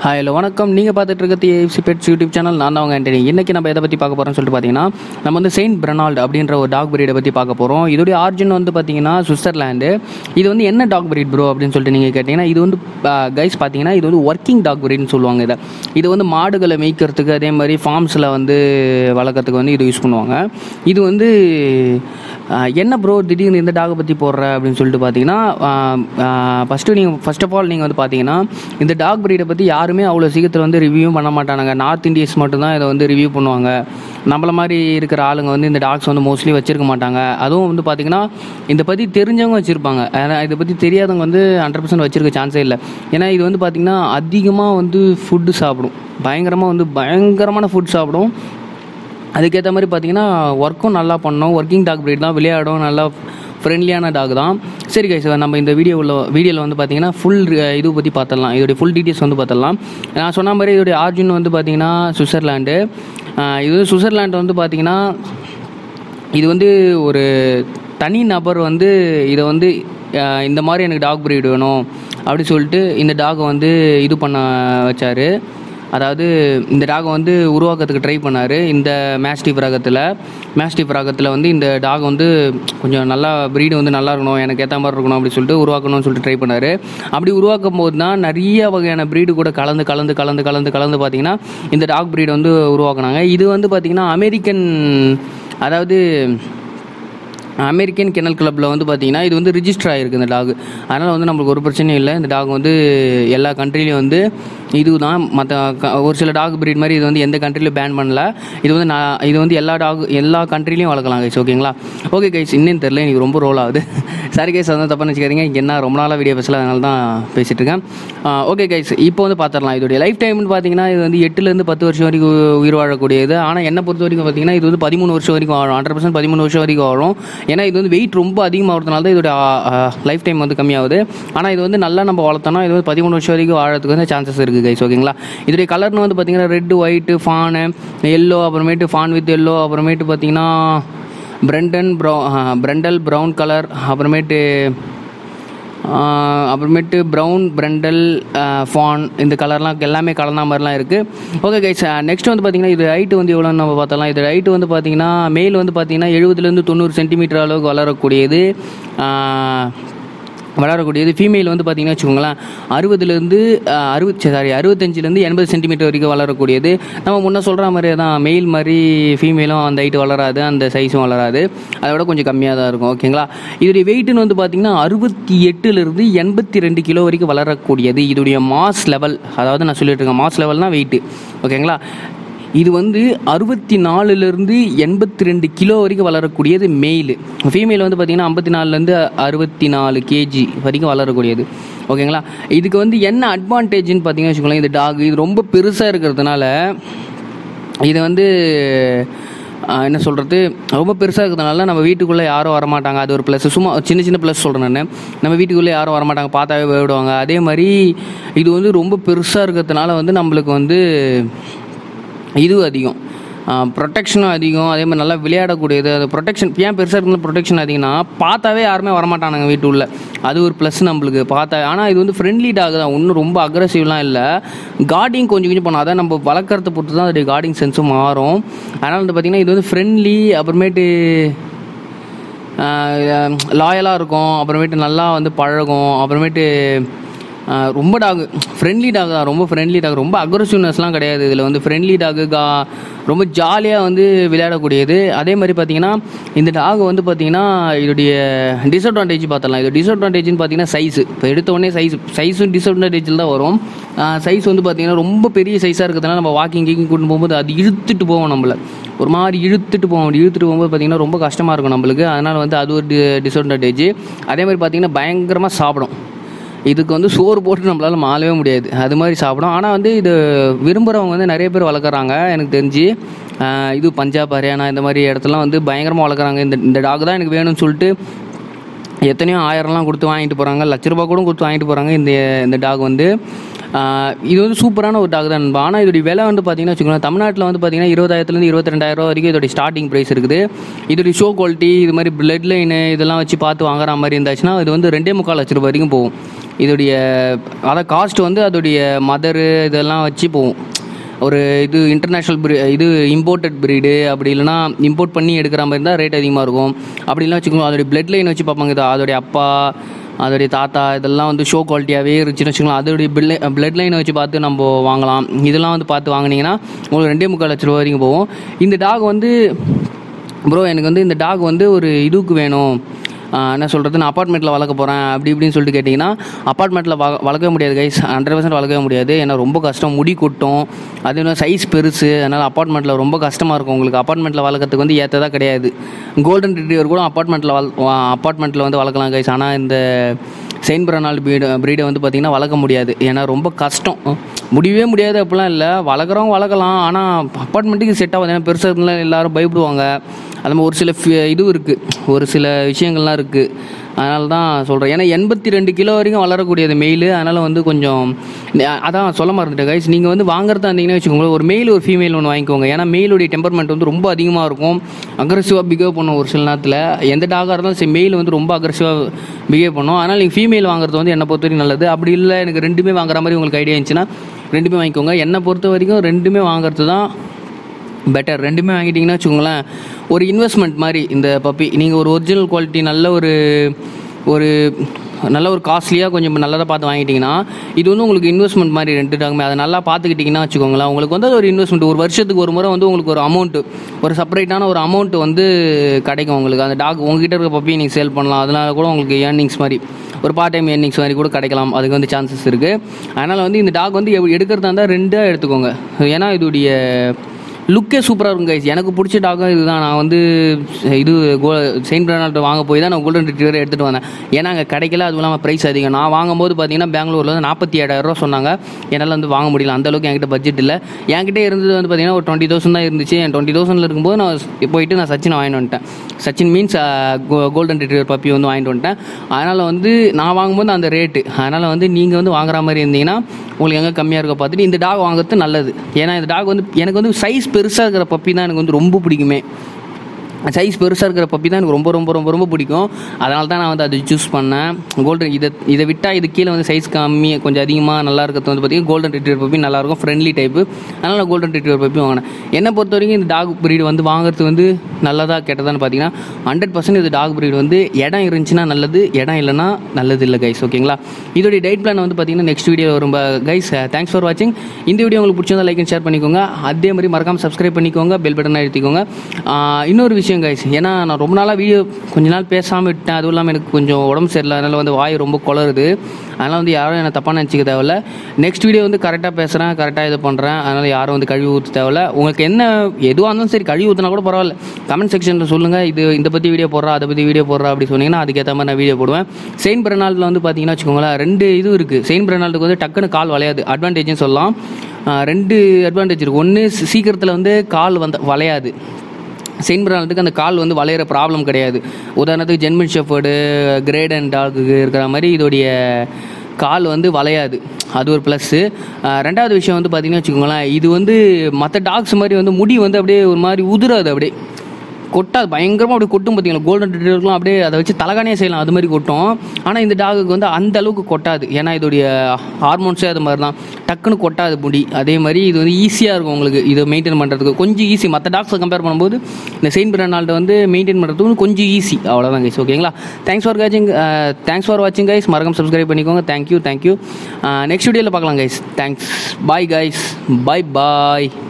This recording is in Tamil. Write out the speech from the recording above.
ஹாய் ஹலோ வணக்கம் நீங்கள் பார்த்துட்டு இருக்கிறது ஏஎஃப்சி பெட்ஸ் யூடியூப் சேனல் நான் தான் உங்கள் ஆண்டனி இன்றைக்கி நம்ம எதை பற்றி பார்க்க போகிறோம்னு சொல்லிட்டு பார்த்தீங்கன்னா நம்ம வந்து செயின்ட் பிரனால்டு அப்படின்ற ஒரு டாக் பிரீடை பற்றி பார்க்க போகிறோம் இதோடைய ஆரிஜின் வந்து பார்த்தீங்கன்னா சுவிட்சர்லாண்டு இது வந்து என்ன டாக் பிரீட் ப்ரோ அப்படின்னு சொல்லிட்டு நீங்கள் கேட்டிங்கன்னா இது வந்து கைஸ் பார்த்தீங்கன்னா இது வந்து ஒர்க்கிங் டாக் பிரீட்னு சொல்லுவாங்க இதை இது வந்து மாடுகளை மேய்க்கிறதுக்கு அதே மாதிரி ஃபார்ம்ஸில் வந்து வளர்க்குறதுக்கு வந்து இது யூஸ் பண்ணுவாங்க இது வந்து ஆஹ், என்ன ப்ரோ திடீர்னு இந்த டாகை பற்றி போடுற அப்படின்னு சொல்லிட்டு பார்த்தீங்கன்னா ஃபஸ்ட்டு நீங்கள் ஃபர்ஸ்ட் ஆஃப் ஆல் நீங்கள் வந்து பார்த்தீங்கன்னா இந்த டாக் பிரீடை பற்றி யாருமே அவ்வளோ சீக்கிரத்தில் வந்து ரிவ்யூ பண்ண மாட்டானுங்க நார்த் இந்தியன்ஸ் மட்டும்தான் இதை வந்து ரிவ்யூ பண்ணுவாங்க நம்மள மாதிரி இருக்கிற ஆளுங்க வந்து இந்த டாக்ஸ் வந்து மோஸ்ட்லி வச்சிருக்க மாட்டாங்க அதுவும் வந்து பார்த்தீங்கன்னா இதை பற்றி தெரிஞ்சவங்க வச்சுருப்பாங்க ஏன்னா இதை பற்றி தெரியாதவங்க வந்து ஹண்ட்ரட் பர்சன்ட் வச்சிருக்க சான்ஸே இல்லை ஏன்னா இது வந்து பார்த்திங்கன்னா அதிகமாக வந்து ஃபுட்டு சாப்பிடும் பயங்கரமாக வந்து பயங்கரமான ஃபுட் சாப்பிடும் அதுக்கேற்ற மாதிரி பார்த்தீங்கன்னா ஒர்க்கும் நல்லா பண்ணோம் ஒர்க்கிங் டாக் பிரீட் தான் விளையாடும் நல்லா ஃப்ரெண்ட்லியான டாக் தான் சரி கைஸ் நம்ம இந்த வீடியோவில் வீடியோவில் வந்து பார்த்தீங்கன்னா ஃபுல் இது பற்றி பார்த்துடலாம் இதோடைய ஃபுல் டீட்டெயில்ஸ் வந்து பார்த்துடலாம் நான் சொன்ன மாதிரி இதோடைய ஆர்ஜின் வந்து பார்த்தீங்கன்னா சுவிட்சர்லாண்டு ஆஹ் இது வந்து சுவிட்சர்லாண்டு வந்து பார்த்தீங்கன்னா இது வந்து ஒரு தனி நபர் வந்து இதை வந்து அஹ், இந்த மாதிரி எனக்கு டாக் breed வேணும் அப்படி சொல்லிட்டு இந்த டாகை வந்து இது பண்ண வச்சார் அதாவது இந்த டாகை வந்து உருவாக்கத்துக்கு ட்ரை பண்ணார் இந்த மேஸ்டிஃப் ரகத்தில் மேஸ்டிஃப் ரகத்தில் வந்து இந்த டாக் வந்து கொஞ்சம் நல்லா ப்ரீடு வந்து நல்லா இருக்கணும் எனக்கு ஏற்ற மாதிரி இருக்கணும் அப்படி சொல்லிட்டு உருவாக்கணும்னு சொல்லிட்டு ட்ரை பண்ணார் அப்படி உருவாக்கும் போது தான் நிறைய வகையான ப்ரீடு கூட கலந்து கலந்து கலந்து கலந்து கலந்து பார்த்தீங்கன்னா இந்த டாக் breed வந்து உருவாக்குனாங்க இது வந்து பார்த்திங்கன்னா அமெரிக்கன் அதாவது அமெரிக்கன் கெனல் கிளப்பில் வந்து பார்த்தீங்கன்னா இது வந்து ரிஜிஸ்டர் ஆகிருக்கு இந்த டாக் அதனால் வந்து நம்மளுக்கு ஒரு பிரச்சனையும் இல்லை இந்த டாக் வந்து எல்லா கண்ட்ரிலையும் வந்து இது தான் மற்ற ஒரு சில டாக் breed மாதிரி இது வந்து எந்த கண்ட்ரிலையும் பேன் பண்ணல இது வந்து நான் இது வந்து எல்லா டாக் எல்லா கண்ட்ரிலையும் வளர்க்கலாம் கைஸ் ஓகேங்களா ஓகே கைஸ் இன்னும் தெரில எனக்கு ரொம்ப ரோல் ஆகுது சரி கைஸ் அதான் தப்பாக நினச்சிக்காதீங்க இங்கே என்ன ரொம்ப நாளாக வீடியோ பேசல அதனால தான் பேசிகிட்டு இருக்கேன் ஓகே கைஸ் இப்போ வந்து பார்த்துடலாம் இதோடைய லைஃப் டைம்னு பார்த்தீங்கன்னா இது வந்து எட்டுலேருந்து பத்து வருஷம் வரைக்கும் உயிர் வாழக்கூடியது ஆனால் என்னை பொறுத்த வரைக்கும் பார்த்தீங்கன்னா இது வந்து பதிமூணு வருஷம் வரைக்கும் வாழும் ஹண்ட்ரட் பர்சன்ட் பதிமூணு வருஷம் வரைக்கும் வாழும் ஏன்னா இது வந்து வெயிட் ரொம்ப அதிகமாகிறதுனால தான் இதோட லைஃப் டைம் வந்து கம்மியாகுது ஆனால் இது வந்து நல்லா நம்ம வளர்த்தோம்னா இது வந்து பதிமூணு வருஷம் வரைக்கும் வாழறதுக்கு வந்து சான்சஸ் இருக்குது கைஸ் ஓகேங்களா இதோடைய கலர்னு வந்து பார்த்தீங்கன்னா ரெட்டு ஒயிட்டு ஃபானு எல்லோ அப்புறமேட்டு ஃபான் வித் எல்லோ அப்புறமேட்டு பார்த்தீங்கன்னா பிரண்டன் ப்ரௌ பிரண்டல் ப்ரௌன் கலர் அப்புறமேட்டு ஆஹ் அப்புறமேட்டு ப்ரௌன் பிரண்டல் ஃபான் இந்த கலர்லாம் எல்லாமே கலந்த மாதிரிலாம் இருக்குது ஓகே கைஸ் நெக்ஸ்ட் வந்து பார்த்தீங்கன்னா இது ஹைட்டு வந்து எவ்வளோன்னு நம்ம பார்த்தலாம் இது ஹைட்டு வந்து பார்த்தீங்கன்னா மேல் வந்து பார்த்தீங்கன்னா எழுபதுலேருந்து தொண்ணூறு சென்டிமீட்டர் அளவுக்கு வளரக்கூடியது ஆஹ் வளரக்கூடியது ஃபீமேல் வந்து பார்த்தீங்கன்னா வச்சுக்கோங்களேன் அறுபதுலேருந்து அறுபது சாரி அறுபத்தஞ்சிலேருந்து எண்பது சென்டிமீட்டர் வரைக்கும் வளரக்கூடியது நம்ம முன்ன சொல்கிற மாதிரி தான் மெயில் மாதிரி ஃபீமேலும் அந்த ஹைட்டு வளராது அந்த சைஸும் வளராது அதை விட கொஞ்சம் கம்மியாக தான் இருக்கும் ஓகேங்களா இதோடைய வெயிட்டுன்னு வந்து பார்த்தீங்கன்னா அறுபத்தி எட்டுலேருந்து எண்பத்தி ரெண்டு கிலோ வரைக்கும் வளரக்கூடியது இதோடைய மாஸ் லெவல் அதாவது நான் சொல்லிட்டு இருக்கேன் மாஸ் லெவல் தான் வெயிட்டு ஓகேங்களா இது வந்து அறுபத்தி நாலுலேருந்து எண்பத்தி ரெண்டு கிலோ வரைக்கும் வளரக்கூடியது மெயில் ஃபீமேல் வந்து பார்த்திங்கன்னா ஐம்பத்தி நாலுலேருந்து அறுபத்தி நாலு கேஜி வரைக்கும் வளரக்கூடியது ஓகேங்களா இதுக்கு வந்து என்ன அட்வான்டேஜ்னு பார்த்தீங்கன்னா வச்சுக்கோங்களேன் இந்த டாக் இது ரொம்ப பெருசாக இருக்கிறதுனால இது வந்து ஆஹ், என்ன சொல்கிறது ரொம்ப பெருசாக இருக்கிறதுனால நம்ம வீட்டுக்குள்ளே யாரும் வரமாட்டாங்க அது ஒரு ப்ளஸ் சும்மா சின்ன சின்ன ப்ளஸ் சொல்கிறேன் நான் நம்ம வீட்டுக்குள்ளே யாரும் வரமாட்டாங்க பார்த்தாவே போயிடுவாங்க அதே மாதிரி இது வந்து ரொம்ப பெருசாக இருக்கிறதுனால வந்து நம்மளுக்கு வந்து இது அதிகம் ப்ரொடெக்ஷனும் அதிகம் அதே மாதிரி நல்லா விளையாடக்கூடியது அது ப்ரொடெக்ஷன் ஏன் பெருசாக இருந்தாலும் ப்ரொடெக்ஷன் அதிகம்னா பார்த்தாவே யாருமே வரமாட்டானுங்க வீட்டு உள்ள அது ஒரு ப்ளஸ் நம்மளுக்கு பார்த்தா ஆனால் இது வந்து ஃப்ரெண்ட்லி டாக் தான் ஒன்றும் ரொம்ப அக்ரஸிவ்லாம் இல்லை கார்டிங் கொஞ்சம் கொஞ்சம் பண்ணும் அதான் நம்ம வளர்க்குறத பொறுத்து தான் அதோடைய கார்டிங் சென்ஸும் மாறும் அதனால் வந்து பார்த்திங்கன்னா இது வந்து ஃப்ரெண்ட்லி அப்புறமேட்டு லாயலாக இருக்கும் அப்புறமேட்டு நல்லா வந்து பழகும் அப்புறமேட்டு ஆஹ் ரொம்ப டாக் ஃப்ரெண்ட்லி டாக் தான் ரொம்ப ஃப்ரெண்ட்லி டாக் ரொம்ப அக்ரஸிவ்னஸ்லாம் கிடையாது இதில் வந்து ஃப்ரெண்ட்லி டாகு கா ரொம்ப ஜாலியாக வந்து விளையாடக்கூடியது அதே மாதிரி பார்த்தீங்கன்னா இந்த டாக் வந்து பார்த்தீங்கன்னா இதோடைய டிஸ்அட்வான்டேஜ் பார்த்தலாம் இது டிஸ்அட்வான்டேஜ்னு பார்த்தீங்கன்னா சைஸ் இப்போ எடுத்த உடனே சைஸ் சைஸும் டிஸ்அட்வான்டேஜில் தான் வரும் சைஸ் வந்து பார்த்தீங்கன்னா ரொம்ப பெரிய சைஸாக இருக்கிறதுனால நம்ம வாக்கிங் கீக்கிங் கூட்டு போகும்போது அது இழுத்துட்டு போவோம் நம்மளை ஒரு மாதிரி இழுத்துட்டு போவோம் அப்படி இழுத்துட்டு போகும்போது பார்த்தீங்கன்னா ரொம்ப கஷ்டமாக இருக்கும் நம்மளுக்கு அதனால் வந்து அது ஒரு டிஸ்அட்வான்டேஜ் அதே மாதிரி பார்த்தீங்கன்னா பயங்கரமாக சாப்பிடும் இதுக்கு வந்து சோறு போட்டு நம்மளால் மாளவே முடியாது அது மாதிரி சாப்பிடும் ஆனால் வந்து இது விரும்புகிறவங்க வந்து நிறைய பேர் வளர்க்குறாங்க எனக்கு தெரிஞ்சு ஆஹ் இது பஞ்சாப் ஹரியானா இந்த மாதிரி இடத்துலலாம் வந்து பயங்கரமாக வளர்க்குறாங்க இந்த இந்த டாக் தான் எனக்கு வேணும்னு சொல்லிட்டு எத்தனையோ ஆயிரம்லாம் கொடுத்து வாங்கிட்டு போகிறாங்க லட்ச ரூபா கூட கொடுத்து வாங்கிட்டு போகிறாங்க இந்த இந்த டாக் வந்து ஆஹ் இது வந்து சூப்பரான ஒரு டாக் தான் ஆனால் இதோடைய விலை வந்து பார்த்தீங்கன்னா வச்சுக்கோங்களேன் தமிழ்நாட்டில் வந்து பார்த்தீங்கன்னா இருபதாயிரத்துலேருந்து இருபத்தி ரெண்டாயிரம் வரைக்கும் இதோடைய ஸ்டார்டிங் ப்ரைஸ் இருக்குது இதோடைய ஷோ குவாலிட்டி இது மாதிரி பிளட் லைனு இதெல்லாம் வச்சு பார்த்து வாங்குற மாதிரி இருந்துச்சுன்னா இது வந்து ரெண்டே முக்கால் லட்ச ரூபாய் வரைக்கும் போகும் இதோடைய அதான் காஸ்ட் வந்து அதோடைய மதரு இதெல்லாம் வச்சு போகும் ஒரு இது இன்டர்நேஷ்னல் ப்ரீ இது இம்போர்ட்டட் ப்ரீடு அப்படி இல்லைனா இம்போர்ட் பண்ணி எடுக்கிற மாதிரி இருந்தால் ரேட் அதிகமாக இருக்கும் அப்படி இல்லைனா வச்சுக்கோங்க அதோடைய பிளட் லைன் வச்சு பார்ப்பாங்க இது அதோடைய அப்பா அதோடைய தாத்தா இதெல்லாம் வந்து ஷோ குவாலிட்டியாகவே இருந்துச்சுன்னு வச்சுக்கோங்களேன் அதோடைய பில்லை பிளட் லைனை வச்சு பார்த்து நம்ம வாங்கலாம் இதெல்லாம் வந்து பார்த்து வாங்கினீங்கன்னா உங்களுக்கு ரெண்டே முக்கால் லட்ச ரூபா வரைக்கும் போகும் இந்த டாக் வந்து ப்ரோ எனக்கு வந்து இந்த டாக் வந்து ஒரு இதுக்கு வேணும் ஆஹ் என்ன சொல்கிறது நான் அப்பார்ட்மெண்ட்டில் வளர்க்க போகிறேன் அப்படி இப்படின்னு சொல்லிட்டு கேட்டிங்கன்னா அப்பார்ட்மெண்ட்டில் வள வளர்க்கவே முடியாது கைஸ் ஹண்ட்ரட் பர்சன்ட் வளர்க்கவே முடியாது ஏன்னா ரொம்ப கஷ்டம் முடி கொட்டும் அது இன்னும் சைஸ் பெருசு அதனால் அப்பார்ட்மெண்ட்டில் ரொம்ப கஷ்டமாக இருக்கும் உங்களுக்கு அப்பார்ட்மெண்ட்டில் வளர்க்கறதுக்கு வந்து ஏற்றதா கிடையாது கோல்டன் ரிட்ரீவர் கூட அப்பார்ட்மெண்ட்டில் வள அப்பார்ட்மெண்ட்டில் வந்து வளர்க்கலாம் கைஸ் ஆனால் இந்த செயின்ட் பிரனால் ப்ரீடு ப்ரீடை வந்து பார்த்திங்கன்னா வளர்க்க முடியாது ஏன்னா ரொம்ப கஷ்டம் முடியவே முடியாது அப்படிலாம் இல்லை வளர்க்குறவங்க வளர்க்கலாம் ஆனால் அப்பார்ட்மெண்ட்டுக்கு செட் ஆகாது ஏன்னா பெருசாக இருந்தாலும் எல்லாரும் பயப்படுவாங்க அது மாதிரி ஒரு சில ஃபி- இது இருக்குது ஒரு சில விஷயங்கள்லாம் இருக்குது அதனால தான் சொல்கிறேன் ஏன்னா எண்பத்தி ரெண்டு கிலோ வரைக்கும் வளரக்கூடியது மெயில் அதனால் வந்து கொஞ்சம் ந- அதான் சொல்ல மறந்துட்டேன் கைஸ் நீங்கள் வந்து வாங்குறதா இருந்தீங்கன்னா வச்சுக்கோங்களேன் ஒரு மெயில் ஒரு ஃபீமேல் ஒன்று வாங்கிக்கோங்க ஏன்னா மெயிலுடைய டெம்பர்மெண்ட் வந்து ரொம்ப அதிகமாக இருக்கும் அக்ரெசிவாக பிஹேவ் பண்ணும் ஒரு சில நேரத்தில் எந்த டாகாக இருந்தாலும் சரி மெயில் வந்து ரொம்ப அக்ரெசிவாக பிஹேவ் பண்ணும் அதனால் நீங்கள் ஃபீமேல் வாங்குறது வந்து என்னை பொறுத்த வரைக்கும் நல்லது அப்படி இல்லை எனக்கு ரெண்டுமே வாங்குற மாதிரி உங்களுக்கு ஐடியா இருந்துச்சுன்னா ரெண்டுமே வாங்கிக்கோங்க என்னை பொறுத்த வரைக்கும் ரெண்டுமே வாங்குறது தான் பெட்டர் ரெண்டுமே வாங்கிட்டீங்கன்னா வச்சுக்கோங்களேன் ஒரு இன்வெஸ்ட்மெண்ட் மாதிரி இந்த பப்பி நீங்கள் ஒரு ஒரிஜினல் குவாலிட்டி நல்ல ஒரு ஒரு நல்ல ஒரு காஸ்ட்லியாக கொஞ்சம் நல்லதாக பார்த்து வாங்கிட்டீங்கன்னா இது வந்து உங்களுக்கு இன்வெஸ்ட்மெண்ட் மாதிரி ரெண்டு டாகுமே அதை நல்லா பார்த்துக்கிட்டிங்கன்னா வச்சுக்கோங்களேன் உங்களுக்கு வந்து அது ஒரு இன்வெஸ்ட்மெண்ட் ஒரு வருஷத்துக்கு ஒரு முறை வந்து உங்களுக்கு ஒரு அமௌண்ட்டு ஒரு செப்பரேட்டான ஒரு அமௌண்ட் வந்து கிடைக்கும் உங்களுக்கு அந்த டாக் உங்ககிட்ட இருக்க பப்பி நீங்கள் சேல் பண்ணலாம் அதனால கூட உங்களுக்கு ஏர்னிங்ஸ் மாதிரி ஒரு பார்ட் டைம் ஏர்னிங்ஸ் மாதிரி கூட கிடைக்கலாம் அதுக்கு வந்து சான்சஸ் இருக்குது அதனால் வந்து இந்த டாக் வந்து எவ்- எடுக்கிறதா இருந்தால் ரெண்டாக எடுத்துக்கோங்க ஏன்னா இதோடைய லுக்கே சூப்பராக இருக்கும் கைஸ் எனக்கு பிடிச்ச டாகும் இதுதான் நான் வந்து இது கோ செயின்ட் பிராண்ட் வாங்க போய் தான் நான் கோல்டன் ரிட்ரீவர் எடுத்துகிட்டு வந்தேன் ஏன்னா அங்கே கிடைக்கல அதுவும் இல்லாமல் ப்ரைஸ் அதிகம் நான் வாங்கும்போது பார்த்தீங்கன்னா பெங்களூரில் வந்து நாற்பத்தி ஏழாயிரரூவா சொன்னாங்க என்னால் வந்து வாங்க முடியல அந்த அளவுக்கு என்கிட்ட பட்ஜெட் இல்லை என்கிட்ட இருந்தது வந்து பார்த்தீங்கன்னா ஒரு டுவெண்ட்டி தௌசண்ட் தான் இருந்துச்சு என் டுவெண்ட்டி தௌசண்டில் இருக்கும்போது நான் போயிட்டு நான் சச்சினை வாங்கிட்டு வந்துட்டேன் Sachin means golden retriever puppy வந்து வாங்கிட்டு வந்துட்டேன் அதனால் வந்து நான் வாங்கும்போது அந்த ரேட்டு அதனால் வந்து நீங்கள் வந்து வாங்குற மாதிரி இருந்தீங்கன்னா உங்களுக்கு எங்கே கம்மியாக இருக்க பார்த்துட்டு இந்த டாக் வாங்குறது நல்லது ஏன்னா இந்த டாக் வந்து எனக்கு வந்து சைஸ் பெருசாக இருக்கிற பப்பி தான் எனக்கு வந்து ரொம்ப பிடிக்குமே சைஸ் பெருசாக இருக்கிற பப்பி தான் எனக்கு ரொம்ப ரொம்ப ரொம்ப ரொம்ப பிடிக்கும் அதனால தான் நான் வந்து அதை சூஸ் பண்ணேன் கோல்டன் இதை இதை விட்டால் இது கீழே வந்து சைஸ் கம்மி கொஞ்சம் அதிகமாக நல்லா இருக்கிறது வந்து பார்த்திங்கன்னா கோல்டன் ரிட்ரீவர் பப்பி நல்லாயிருக்கும் ஃப்ரெண்ட்லி டைப்பு அதனால் நான் கோல்டன் ரிட்ரீவர் பப்பி வாங்கினேன் என்னை பொறுத்த வரைக்கும் இந்த டாக் breed வந்து வாங்குறது வந்து நல்லதா கெட்டதான்னு பார்த்தீங்கன்னா ஹண்ட்ரட் பர்சன்ட் இது டாக் breed வந்து இடம் இருந்துச்சுன்னா நல்லது இடம் இல்லைன்னா நல்லது இல்லை கைஸ் ஓகேங்களா இதோடைய டயட் பிளான் வந்து பார்த்தீங்கன்னா நெக்ஸ்ட் வீடியோ வரும் கைஸ் தேங்க்ஸ் ஃபார் வாட்சிங் இந்த வீடியோ உங்களுக்கு பிடிச்சிருந்தா லைக் அண்ட் ஷேர் பண்ணிக்கோங்க அதே மாதிரி மறக்காம சப்ஸ்கிரைப் பண்ணிக்கோங்க பெல் பட்டனை அழுத்திக்கோங்க ஆஹ் இன்னொரு விஷயம் கைஸ் ஏன்னா நான் ரொம்ப நாளாக வீடியோ கொஞ்ச நாள் பேசாமல் விட்டேன் அதுவும் இல்லாமல் எனக்கு கொஞ்சம் உடம்பு சரியில்லை அதனால் வந்து வாய் ரொம்ப குளருது அதனால் வந்து யாரும் என்னை தப்பாக நினச்சிக்க தேவையில்ல நெக்ஸ்ட் வீடியோ வந்து கரெக்டாக பேசுகிறேன் கரெக்டாக இது பண்ணுறேன் அதனால் யாரும் வந்து கழுவி ஊற்ற தேவையில்ல உங்களுக்கு என்ன எதுவாக இருந்தாலும் சரி கழுவி ஊற்றினா கூட பரவாயில்ல கமெண்ட் செக்ஷனில் சொல்லுங்கள் இது இந்த பற்றி வீடியோ போடுறா அதை பற்றி வீடியோ போடுறா அப்படி சொன்னீங்கன்னா அதுக்கேற்ற மாதிரி நான் வீடியோ போடுவேன் செயின் பிரனால்டில் வந்து பார்த்தீங்கன்னா வச்சுக்கோங்களேன் ரெண்டு இது இருக்குது செயின் பிரனால்டுக்கு வந்து டக்குன்னு கால் வளையாது அட்வான்டேஜ்னு சொல்லலாம் ஆஹ் ரெண்டு அட்வான்டேஜ் இருக்குது ஒன்று சீக்கிரத்தில் வந்து கால் வந்து வளையாது செயின் பிராண்டுக்கு அந்த கால் வந்து வளையிற ப்ராப்ளம் கிடையாது உதாரணத்துக்கு ஜென்மன் ஷெஃபர்டு கிரேட் அண்ட் டாகுக்கு இருக்கிற மாதிரி இதோடைய கால் வந்து வளையாது அது ஒரு ப்ளஸ்ஸு ரெண்டாவது விஷயம் வந்து பார்த்தீங்கன்னா வச்சுக்கோங்களேன் இது வந்து மற்ற டாக்ஸ் மாதிரி வந்து முடி வந்து அப்படியே ஒரு மாதிரி உதிராது அப்படியே கொட்டாது பயங்கரமாக அப்படியே கொட்டும் பார்த்தீங்களா கோல்டன் ரிட்ரீவர்லாம் அப்படியே அதை வச்சு தலகானே செய்யலாம் அது மாதிரி கொட்டும் ஆனால் இந்த டாகுக்கு வந்து அந்த அளவுக்கு கொட்டாது ஏன்னா இதோடைய ஹார்மோன்ஸே அது மாதிரி தான் டக்குன்னு கொட்டாது முடி அதே மாதிரி இது வந்து ஈஸியாக இருக்கும் உங்களுக்கு இதை மெயின்டைன் பண்ணுறதுக்கு கொஞ்சம் ஈஸி மற்ற டாக்ஸை கம்பேர் பண்ணும்போது இந்த செயின் பிராண்டால்ட்ட வந்து மெயின்டைன் பண்ணுறதுக்கு கொஞ்சம் ஈஸி அவ்வளோதான் கைஸ் ஓகேங்களா தேங்க்ஸ் ஃபார் வாட்சிங் தேங்க்ஸ் ஃபார் வாட்சிங் கைஸ் மறக்காம சப்ஸ்கிரைப் பண்ணிக்கோங்க தேங்க்யூ தேங்க்யூ நெக்ஸ்ட் வீடியோவில் பார்க்கலாம் guys thanks bye guys bye பாய்